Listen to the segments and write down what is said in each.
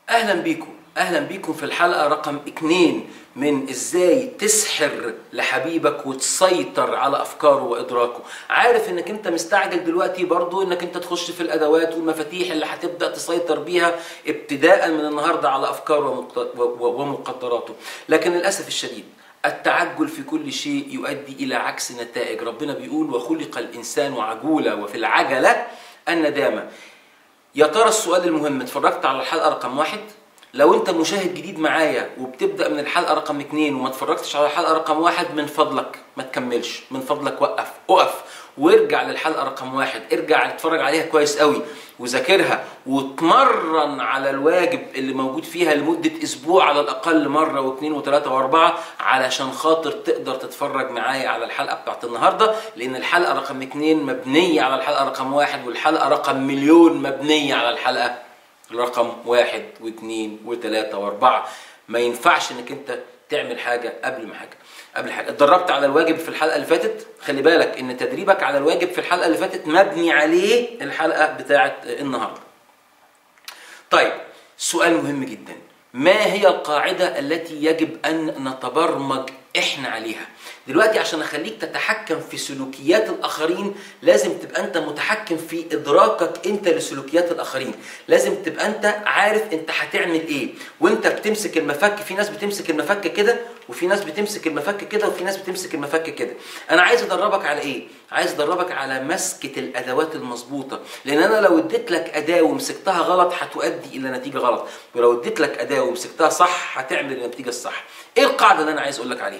اهلا بيكم اهلا بيكم في الحلقه رقم اتنين من ازاي تسحر لحبيبك وتسيطر على افكاره وادراكه عارف انك انت مستعجل دلوقتي برضو انك انت تخش في الادوات والمفاتيح اللي هتبدا تسيطر بيها ابتداء من النهارده على افكاره ومقت- و- ومقدراته لكن للاسف الشديد التعجل في كل شيء يؤدي الى عكس نتائج ربنا بيقول وخلق الانسان عجولا وفي العجله الندامه يا ترى السؤال المهم اتفرجت على الحلقه رقم واحد لو انت مشاهد جديد معايا وبتبدا من الحلقه رقم اتنين وما اتفرجتش على الحلقه رقم واحد من فضلك ما تكملش من فضلك وقف اقف وارجع للحلقه رقم واحد ارجع اتفرج عليها كويس قوي وذاكرها واتمرن على الواجب اللي موجود فيها لمده اسبوع على الاقل مره واثنين وثلاثه واربعه علشان خاطر تقدر تتفرج معايا على الحلقه بتاعت النهارده لان الحلقه رقم اتنين مبنيه على الحلقه رقم واحد والحلقه رقم مليون مبنيه على الحلقه رقم واحد واثنين وثلاثة واربعة ما ينفعش انك انت تعمل حاجة قبل ما حاجة قبل حاجة اتدربت على الواجب في الحلقة اللي فاتت خلي بالك ان تدريبك على الواجب في الحلقة اللي فاتت مبني عليه الحلقة بتاعت النهاردة طيب سؤال مهم جدا ما هي القاعدة التي يجب أن نتبرمج إحنا عليها دلوقتي عشان أخليك تتحكم في سلوكيات الآخرين لازم تبقى أنت متحكم في إدراكك أنت لسلوكيات الآخرين لازم تبقى أنت عارف أنت هتعمل إيه وأنت بتمسك المفك في ناس بتمسك المفك كده وفي ناس بتمسك المفك كده وفي ناس بتمسك المفك كده أنا عايز أدربك على إيه عايز أدربك على مسكة الأدوات المظبوطة لأن أنا لو اديت لك أداة ومسكتها غلط هتؤدي إلى نتيجة غلط ولو اديت لك أداة ومسكتها صح هتعمل النتيجة الصح إيه القاعدة اللي أنا عايز أقول لك عليها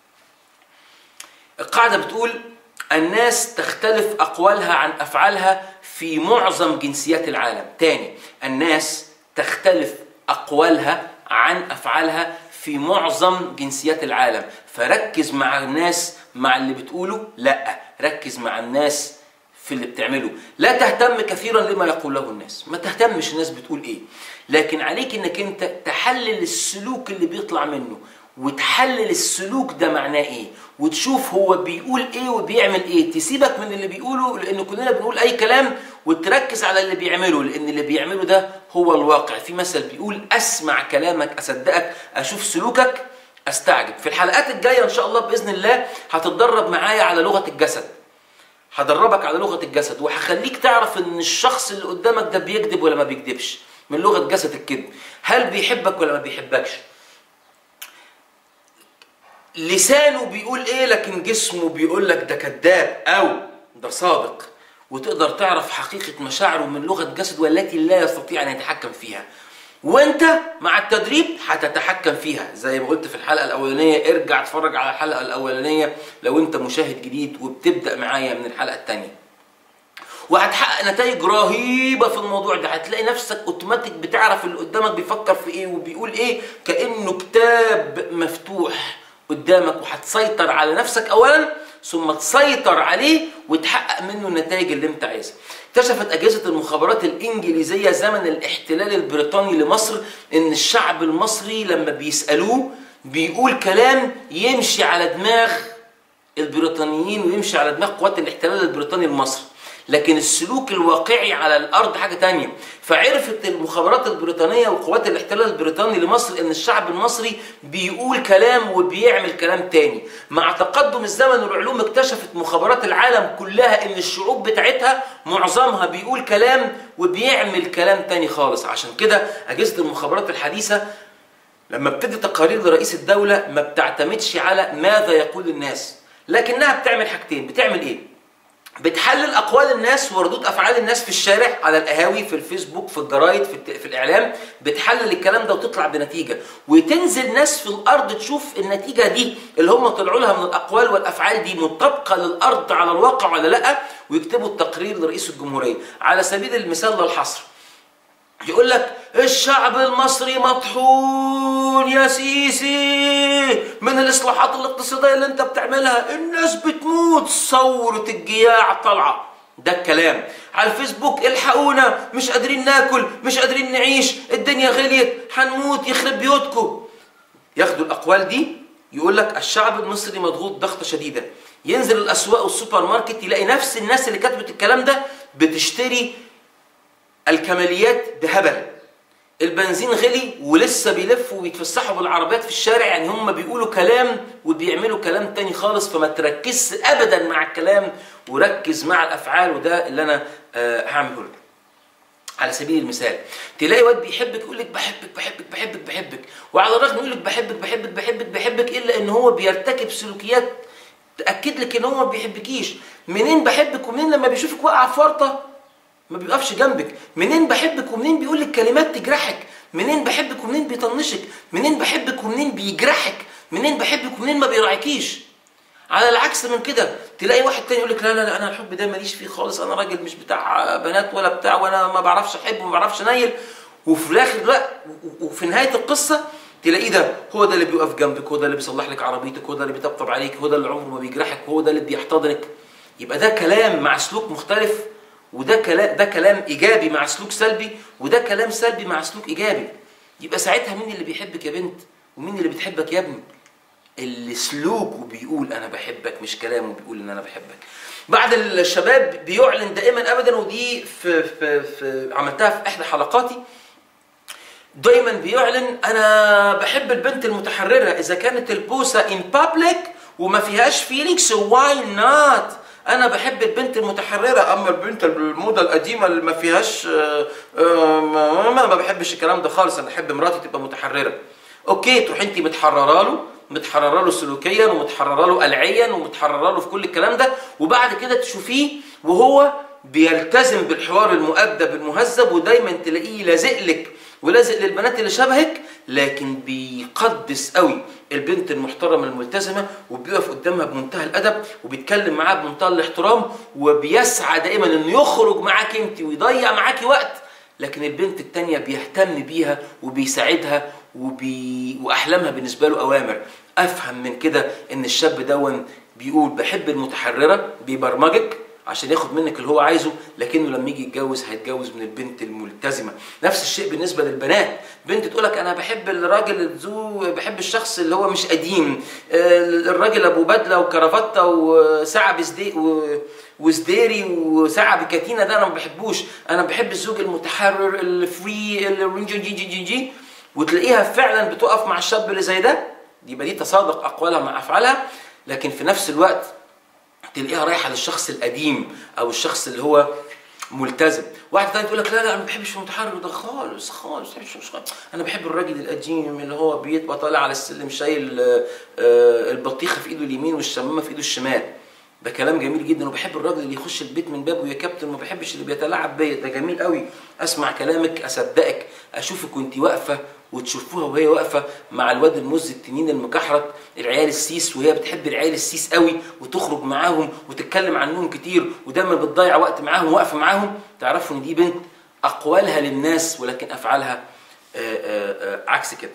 القاعدة بتقول الناس تختلف أقوالها عن أفعالها في معظم جنسيات العالم تاني الناس تختلف أقوالها عن أفعالها في معظم جنسيات العالم فركز مع الناس مع اللي بتقوله لا ركز مع الناس في اللي بتعمله لا تهتم كثيرا لما يقوله الناس ما تهتمش الناس بتقول ايه لكن عليك انك انت تحلل السلوك اللي بيطلع منه وتحلل السلوك ده معناه ايه وتشوف هو بيقول ايه وبيعمل ايه تسيبك من اللي بيقوله لان كلنا بنقول اي كلام وتركز على اللي بيعمله لان اللي بيعمله ده هو الواقع في مثل بيقول اسمع كلامك اصدقك اشوف سلوكك استعجب في الحلقات الجايه ان شاء الله باذن الله هتتدرب معايا على لغه الجسد هدربك على لغه الجسد وهخليك تعرف ان الشخص اللي قدامك ده بيكذب ولا ما بيكذبش من لغه جسد الكذب هل بيحبك ولا ما بيحبكش لسانه بيقول ايه لكن جسمه بيقول لك ده كذاب او ده صادق وتقدر تعرف حقيقة مشاعره من لغة جسده والتي لا يستطيع أن يتحكم فيها وانت مع التدريب هتتحكم فيها زي ما قلت في الحلقة الأولانية ارجع اتفرج على الحلقة الأولانية لو انت مشاهد جديد وبتبدأ معايا من الحلقة الثانية وهتحقق نتائج رهيبة في الموضوع ده هتلاقي نفسك اوتوماتيك بتعرف اللي قدامك بيفكر في ايه وبيقول ايه كأنه كتاب مفتوح قدامك وهتسيطر على نفسك اولا ثم تسيطر عليه وتحقق منه النتائج اللي انت عايزها اكتشفت اجهزه المخابرات الانجليزيه زمن الاحتلال البريطاني لمصر ان الشعب المصري لما بيسالوه بيقول كلام يمشي على دماغ البريطانيين ويمشي على دماغ قوات الاحتلال البريطاني لمصر لكن السلوك الواقعي على الارض حاجه تانية فعرفت المخابرات البريطانيه وقوات الاحتلال البريطاني لمصر ان الشعب المصري بيقول كلام وبيعمل كلام تاني مع تقدم الزمن والعلوم اكتشفت مخابرات العالم كلها ان الشعوب بتاعتها معظمها بيقول كلام وبيعمل كلام تاني خالص عشان كده اجهزه المخابرات الحديثه لما بتدي تقارير لرئيس الدوله ما بتعتمدش على ماذا يقول الناس لكنها بتعمل حاجتين بتعمل ايه بتحلل اقوال الناس وردود افعال الناس في الشارع على القهاوي في الفيسبوك في الجرايد في, الت... في الاعلام بتحلل الكلام ده وتطلع بنتيجه وتنزل ناس في الارض تشوف النتيجه دي اللي هم طلعوا لها من الاقوال والافعال دي مطابقه للارض على الواقع ولا لا ويكتبوا التقرير لرئيس الجمهوريه على سبيل المثال للحصر يقول لك الشعب المصري مطحون يا سيسي من الاصلاحات الاقتصاديه اللي انت بتعملها الناس بتموت ثوره الجياع طالعه ده الكلام على الفيسبوك الحقونا مش قادرين ناكل مش قادرين نعيش الدنيا غليت هنموت يخرب بيوتكم ياخدوا الاقوال دي يقول لك الشعب المصري مضغوط ضغطه شديده ينزل الاسواق والسوبر ماركت يلاقي نفس الناس اللي كتبت الكلام ده بتشتري الكماليات بهبل البنزين غلي ولسه بيلفوا ويتفسحوا بالعربيات في الشارع يعني هم بيقولوا كلام وبيعملوا كلام تاني خالص فما تركزش ابدا مع الكلام وركز مع الافعال وده اللي انا آه، هعمله لك على سبيل المثال تلاقي واد بيحبك يقول لك بحبك بحبك بحبك بحبك وعلى الرغم يقول لك بحبك بحبك بحبك بحبك الا ان هو بيرتكب سلوكيات تاكد لك ان هو ما بيحبكيش منين بحبك ومنين لما بيشوفك واقعه في ورطه ما بيقفش جنبك منين بحبك ومنين بيقول لك كلمات تجرحك منين بحبك ومنين بيطنشك منين بحبك ومنين بيجرحك منين بحبك ومنين ما بيراعيكيش على العكس من كده تلاقي واحد تاني يقول لك لا لا لا انا الحب ده ماليش فيه خالص انا راجل مش بتاع بنات ولا بتاع وانا ما بعرفش احب وما بعرفش انيل وفي الاخر لا وفي نهايه القصه تلاقيه ده هو ده اللي بيقف جنبك هو ده اللي بيصلح لك عربيتك هو ده اللي بيطبطب عليك هو ده اللي عمره ما بيجرحك هو ده اللي بيحتضنك يبقى ده كلام مع سلوك مختلف وده كلام ده كلام ايجابي مع سلوك سلبي وده كلام سلبي مع سلوك ايجابي يبقى ساعتها مين اللي بيحبك يا بنت ومين اللي بتحبك يا ابني اللي سلوكه بيقول انا بحبك مش كلامه بيقول ان انا بحبك بعد الشباب بيعلن دائما ابدا ودي في, في, في عملتها في احدى حلقاتي دايما بيعلن انا بحب البنت المتحرره اذا كانت البوسه ان بابليك وما فيهاش فيلينجز واي نوت انا بحب البنت المتحرره اما البنت الموضه القديمه اللي ما فيهاش آه، آه، ما ما بحبش الكلام ده خالص انا احب مراتي تبقى متحرره اوكي تروح انت متحرره له متحرره له سلوكيا ومتحرره له قلعيا ومتحرره له في كل الكلام ده وبعد كده تشوفيه وهو بيلتزم بالحوار المؤدب المهذب ودايما تلاقيه لازق لك ولازق للبنات اللي شبهك لكن بيقدس قوي البنت المحترمه الملتزمه وبيقف قدامها بمنتهى الادب وبيتكلم معاها بمنتهى الاحترام وبيسعى دائما انه يخرج معاك انت ويضيع معاكي وقت لكن البنت التانية بيهتم بيها وبيساعدها وبي... واحلامها بالنسبه له اوامر افهم من كده ان الشاب دون بيقول بحب المتحرره بيبرمجك عشان ياخد منك اللي هو عايزه لكنه لما يجي يتجوز هيتجوز من البنت الملتزمه نفس الشيء بالنسبه للبنات بنت تقول لك انا بحب الراجل ذو بحب الشخص اللي هو مش قديم آه، الراجل ابو بدله وكرافته وساعه بزدي و- وزديري وساعه بكاتينا ده انا ما بحبوش انا بحب الزوج المتحرر الفري الرينجي جي جي جي جي وتلاقيها فعلا بتقف مع الشاب اللي زي ده يبقى دي تصادق اقوالها مع افعالها لكن في نفس الوقت تلاقيها رايحه للشخص القديم او الشخص اللي هو ملتزم واحد تاني تقول لك لا لا انا ما بحبش المتحرر ده خالص خالص ما بحبش خالص. انا بحب الراجل القديم اللي هو بيبقى طالع على السلم شايل آه، آه، البطيخه في ايده اليمين والشمامه في ايده الشمال ده كلام جميل جدا وبحب الراجل اللي يخش البيت من بابه يا كابتن ما بحبش اللي بيتلاعب بيا ده جميل قوي اسمع كلامك اصدقك اشوفك وانت واقفه وتشوفوها وهي واقفه مع الواد المز التنين المكحرت العيال السيس وهي بتحب العيال السيس قوي وتخرج معاهم وتتكلم عنهم كتير ودايما بتضيع وقت معاهم واقفه معاهم تعرفوا ان دي بنت اقوالها للناس ولكن افعالها آه، آه، آه، عكس كده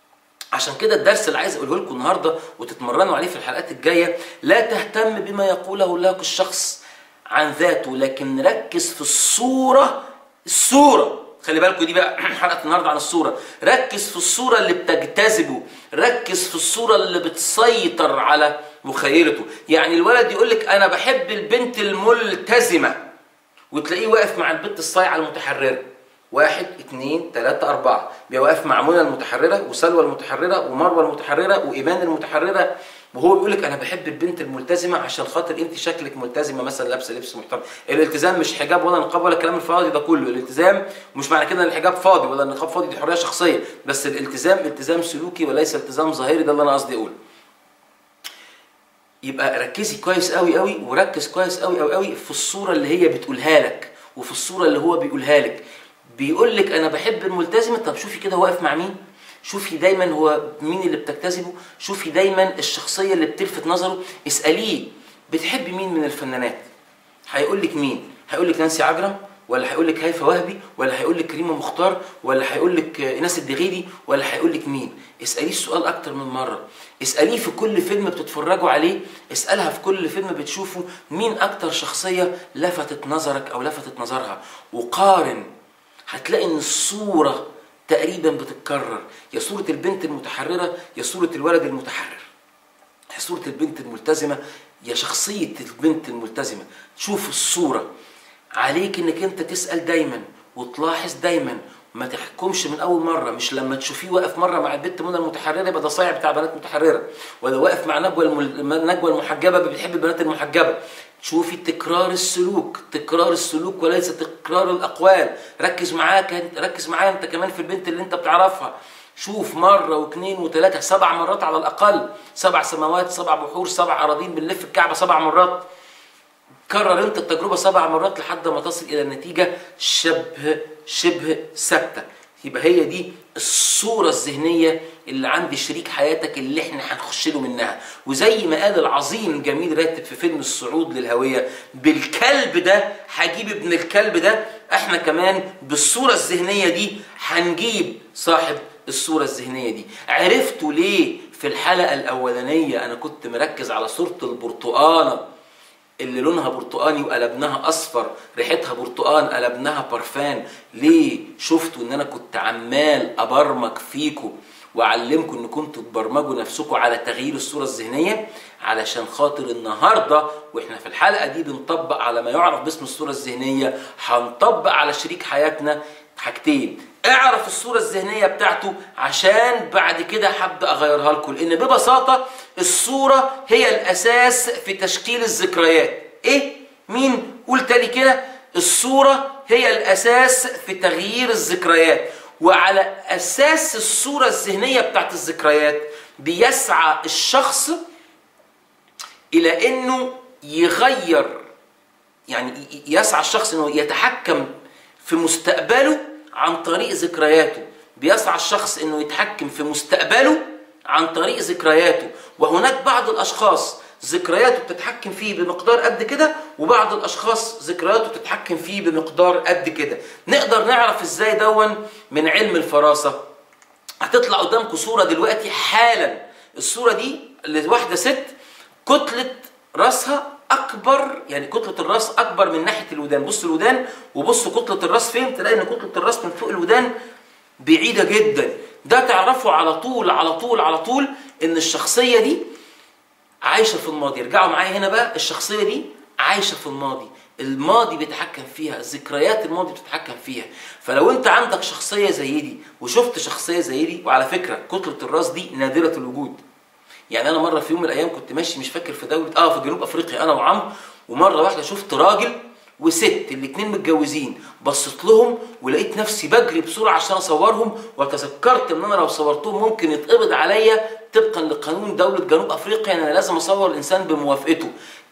عشان كده الدرس اللي عايز اقوله لكم النهارده وتتمرنوا عليه في الحلقات الجايه لا تهتم بما يقوله لك الشخص عن ذاته لكن ركز في الصوره الصوره خلي بالكم دي بقى حلقه النهارده عن الصوره ركز في الصوره اللي بتجتذبه ركز في الصوره اللي بتسيطر على مخيلته يعني الولد يقول لك انا بحب البنت الملتزمه وتلاقيه واقف مع البنت الصايعه المتحرره واحد اثنين ثلاثة أربعة بيبقى واقف مع منى المتحررة وسلوى المتحررة ومروة المتحررة وإيمان المتحررة وهو بيقول لك أنا بحب البنت الملتزمة عشان خاطر أنت شكلك ملتزمة مثلا لابسة لبس محترم الالتزام مش حجاب ولا نقاب ولا الكلام الفاضي ده كله الالتزام مش معنى كده ان الحجاب فاضي ولا النقاب فاضي دي حرية شخصية بس الالتزام التزام سلوكي وليس التزام ظاهري ده اللي أنا قصدي أقوله يبقى ركزي كويس قوي قوي وركز كويس قوي قوي قوي في الصوره اللي هي بتقولها لك وفي الصوره اللي هو بيقولها لك بيقول لك انا بحب الملتزمه طب شوفي كده واقف مع مين شوفي دايما هو مين اللي بتجتذبه شوفي دايما الشخصيه اللي بتلفت نظره اساليه بتحبي مين من الفنانات هيقول لك مين هيقول لك نانسي عجرم ولا هيقول لك هيفا وهبي ولا هيقول لك كريمه مختار ولا هيقول لك ايناس الدغيدي ولا هيقول لك مين اساليه السؤال اكتر من مره اساليه في كل فيلم بتتفرجوا عليه اسالها في كل فيلم بتشوفه مين اكتر شخصيه لفتت نظرك او لفتت نظرها وقارن هتلاقي ان الصوره تقريبا بتتكرر يا صوره البنت المتحرره يا صوره الولد المتحرر يا صوره البنت الملتزمه يا شخصيه البنت الملتزمه شوف الصوره عليك انك انت تسال دايما وتلاحظ دايما ما تحكمش من اول مره مش لما تشوفيه واقف مره مع البنت منى المتحرره يبقى ده صايع بتاع بنات متحرره ولا واقف مع نجوى المل... نجوى المحجبه بتحب البنات المحجبه شوفي تكرار السلوك تكرار السلوك وليس تكرار الاقوال ركز معاك ركز معايا انت كمان في البنت اللي انت بتعرفها شوف مرة واثنين وثلاثة سبع مرات على الأقل سبع سماوات سبع بحور سبع أراضين بنلف الكعبة سبع مرات كرر انت التجربة سبع مرات لحد ما تصل إلى نتيجة شبه شبه ثابتة يبقى هي دي الصورة الذهنية اللي عند شريك حياتك اللي احنا هنخش له منها وزي ما قال العظيم جميل راتب في فيلم الصعود للهوية بالكلب ده هجيب ابن الكلب ده احنا كمان بالصورة الذهنية دي هنجيب صاحب الصورة الذهنية دي عرفتوا ليه في الحلقة الأولانية أنا كنت مركز على صورة البرتقانة اللي لونها برتقاني وقلبناها اصفر ريحتها برتقان قلبناها برفان ليه شفتوا ان انا كنت عمال ابرمج فيكم واعلمكم ان كنتوا تبرمجوا نفسكم على تغيير الصوره الذهنيه علشان خاطر النهارده واحنا في الحلقه دي بنطبق على ما يعرف باسم الصوره الذهنيه هنطبق على شريك حياتنا حاجتين اعرف الصورة الذهنية بتاعته عشان بعد كده هبدأ أغيرها لكم لأن ببساطة الصورة هي الأساس في تشكيل الذكريات إيه؟ مين؟ قول تاني كده الصورة هي الأساس في تغيير الذكريات وعلى أساس الصورة الذهنية بتاعت الذكريات بيسعى الشخص إلى إنه يغير يعني يسعى الشخص إنه يتحكم في مستقبله عن طريق ذكرياته بيسعى الشخص انه يتحكم في مستقبله عن طريق ذكرياته وهناك بعض الاشخاص ذكرياته بتتحكم فيه بمقدار قد كده وبعض الاشخاص ذكرياته بتتحكم فيه بمقدار قد كده نقدر نعرف ازاي دون من علم الفراسه هتطلع قدامكم صوره دلوقتي حالا الصوره دي لواحده ست كتله راسها اكبر يعني كتله الراس اكبر من ناحيه الودان بص الودان وبص كتله الراس فين تلاقي ان كتله الراس من فوق الودان بعيده جدا ده تعرفه على طول على طول على طول ان الشخصيه دي عايشه في الماضي ارجعوا معايا هنا بقى الشخصيه دي عايشه في الماضي الماضي بيتحكم فيها ذكريات الماضي بتتحكم فيها فلو انت عندك شخصيه زي دي وشفت شخصيه زي دي وعلى فكره كتله الراس دي نادره الوجود يعني انا مره في يوم من الايام كنت ماشي مش فاكر في دوله اه في جنوب افريقيا انا وعمرو ومره واحده شفت راجل وست الاثنين متجوزين بصيت لهم ولقيت نفسي بجري بسرعه عشان اصورهم وتذكرت ان انا لو صورتهم ممكن يتقبض عليا طبقا لقانون دوله جنوب افريقيا ان انا لازم اصور الانسان بموافقته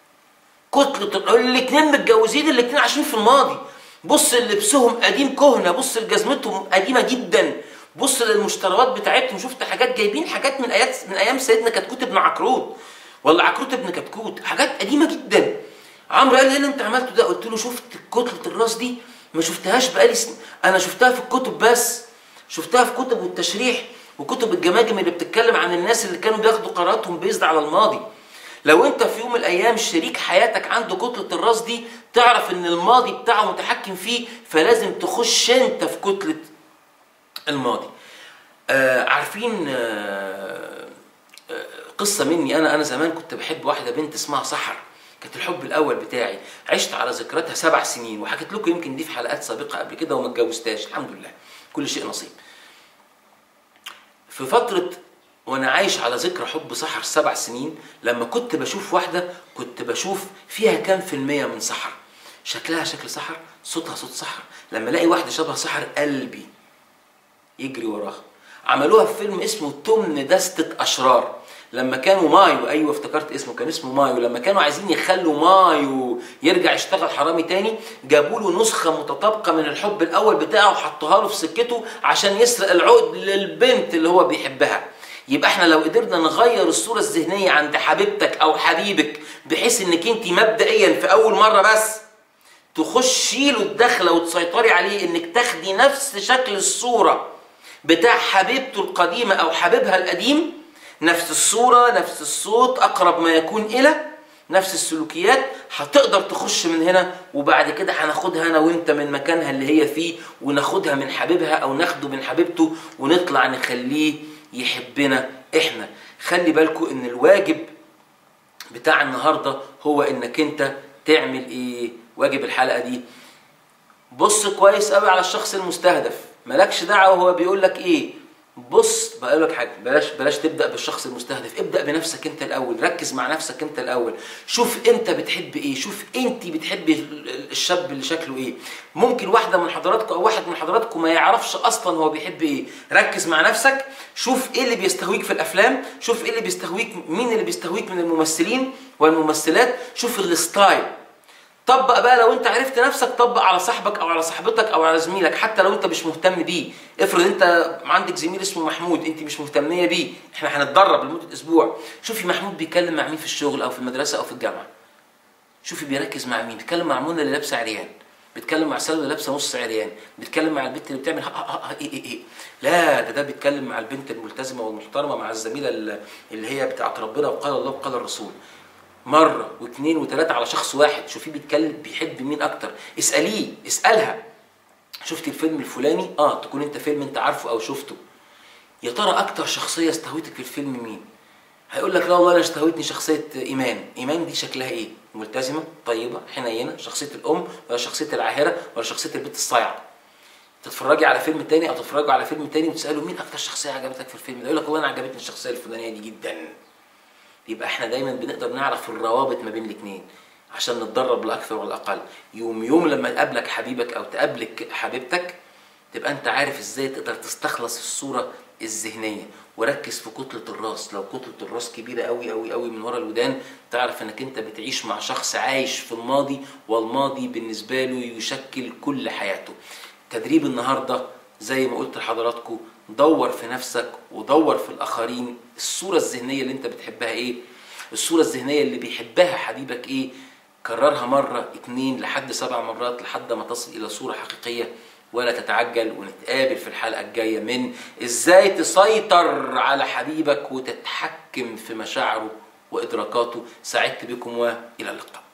كتله الاثنين متجوزين الاثنين عايشين في الماضي بص لبسهم قديم كهنه بص لجزمتهم قديمه جدا بص للمشتريات بتاعتهم شفت حاجات جايبين حاجات من ايات من ايام سيدنا كتكوت ابن عكروت ولا عكروت ابن كتكوت حاجات قديمه جدا عمرو قال لي ايه اللي انت عملته ده قلت له شفت كتله الراس دي ما شفتهاش بقالي سن... انا شفتها في الكتب بس شفتها في كتب التشريح وكتب الجماجم اللي بتتكلم عن الناس اللي كانوا بياخدوا قراراتهم بيزد على الماضي لو انت في يوم من الايام شريك حياتك عنده كتله الراس دي تعرف ان الماضي بتاعه متحكم فيه فلازم تخش انت في كتله الماضي آه عارفين آه آه قصه مني انا انا زمان كنت بحب واحده بنت اسمها سحر كانت الحب الاول بتاعي عشت على ذكرياتها سبع سنين وحكيت لكم يمكن دي في حلقات سابقه قبل كده وما اتجوزتهاش الحمد لله كل شيء نصيب في فتره وانا عايش على ذكرى حب سحر سبع سنين لما كنت بشوف واحده كنت بشوف فيها كام في المية من سحر شكلها شكل سحر صوتها صوت سحر لما الاقي واحده شبه سحر قلبي يجري وراها عملوها في فيلم اسمه تمن دستة أشرار لما كانوا مايو أيوة افتكرت اسمه كان اسمه مايو لما كانوا عايزين يخلوا مايو يرجع يشتغل حرامي تاني جابوا له نسخة متطابقة من الحب الأول بتاعه وحطوها له في سكته عشان يسرق العقد للبنت اللي هو بيحبها يبقى احنا لو قدرنا نغير الصورة الذهنية عند حبيبتك أو حبيبك بحيث انك انت مبدئيا في أول مرة بس تخشي له الدخلة وتسيطري عليه انك تاخدي نفس شكل الصورة بتاع حبيبته القديمة أو حبيبها القديم نفس الصورة نفس الصوت أقرب ما يكون إلى نفس السلوكيات هتقدر تخش من هنا وبعد كده هناخدها أنا وأنت من مكانها اللي هي فيه وناخدها من حبيبها أو ناخده من حبيبته ونطلع نخليه يحبنا إحنا خلي بالكم إن الواجب بتاع النهاردة هو إنك أنت تعمل إيه واجب الحلقة دي بص كويس قوي على الشخص المستهدف مالكش دعوه هو بيقول لك ايه بص بقول لك حاجه بلاش بلاش تبدا بالشخص المستهدف ابدا بنفسك انت الاول ركز مع نفسك انت الاول شوف انت بتحب ايه شوف انت بتحبي الشاب اللي شكله ايه ممكن واحده من حضراتكم او واحد من حضراتكم ما يعرفش اصلا هو بيحب ايه ركز مع نفسك شوف ايه اللي بيستهويك في الافلام شوف ايه اللي بيستهويك مين اللي بيستهويك من الممثلين والممثلات شوف الستايل طبق بقى لو انت عرفت نفسك طبق على صاحبك او على صاحبتك او على زميلك حتى لو انت مش مهتم بيه افرض انت عندك زميل اسمه محمود انت مش مهتميه بيه احنا هنتدرب لمده اسبوع شوفي محمود بيتكلم مع مين في الشغل او في المدرسه او في الجامعه شوفي بيركز مع مين بيتكلم مع منى اللي لابسه عريان بيتكلم مع سلمى اللي لابسه نص عريان بيتكلم مع البنت اللي بتعمل ها ها ها ايه ايه ايه لا ده ده بيتكلم مع البنت الملتزمه والمحترمه مع الزميله اللي هي بتاعت ربنا وقال الله وقال الرسول مرة واثنين وثلاثة على شخص واحد شوفيه بيتكلم بيحب مين أكتر اسأليه اسألها شفت الفيلم الفلاني اه تكون انت فيلم انت عارفه او شفته يا ترى اكتر شخصية استهوتك في الفيلم مين هيقول لك لا والله انا استهوتني شخصية ايمان ايمان دي شكلها ايه ملتزمة طيبة حنينة شخصية الام ولا شخصية العاهرة ولا شخصية البنت الصايعة تتفرجي على فيلم تاني او تتفرجوا على فيلم تاني وتساله مين اكتر شخصيه عجبتك في الفيلم ده يقول لك هو انا عجبتني الشخصيه الفلانيه دي جدا يبقى احنا دايما بنقدر نعرف الروابط ما بين الاثنين عشان نتدرب لا اكثر ولا اقل يوم يوم لما يقابلك حبيبك او تقابلك حبيبتك تبقى انت عارف ازاي تقدر تستخلص الصوره الذهنيه وركز في كتله الراس لو كتله الراس كبيره قوي قوي قوي من ورا الودان تعرف انك انت بتعيش مع شخص عايش في الماضي والماضي بالنسبه له يشكل كل حياته تدريب النهارده زي ما قلت لحضراتكم دور في نفسك ودور في الاخرين الصوره الذهنيه اللي انت بتحبها ايه الصوره الذهنيه اللي بيحبها حبيبك ايه كررها مره اتنين لحد سبع مرات لحد ما تصل الى صوره حقيقيه ولا تتعجل ونتقابل في الحلقه الجايه من ازاي تسيطر على حبيبك وتتحكم في مشاعره وادراكاته سعدت بكم والى اللقاء